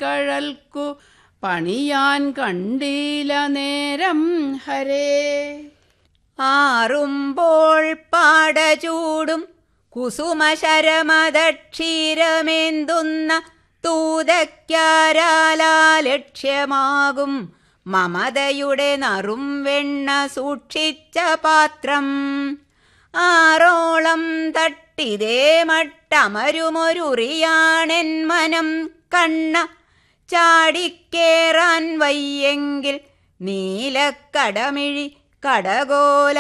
കഴൽക്കു പണിയാൻ കണ്ടീല നേരം ഹരേ ആറുമ്പോൾ പാടചൂടും കുസുമശരമദക്ഷീരമേന്തുന്ന തൂതയ്ക്കാരാലാ ലക്ഷ്യമാകും മമതയുടെ നറും വെണ്ണ സൂക്ഷിച്ച പാത്രം ആറോളം തട്ടിതേ മട്ടമരുമൊരുറിയാണെൻ മനം കണ്ണ ചാടിക്കേറാൻ വയ്യെങ്കിൽ നീലക്കടമിഴി കടകോല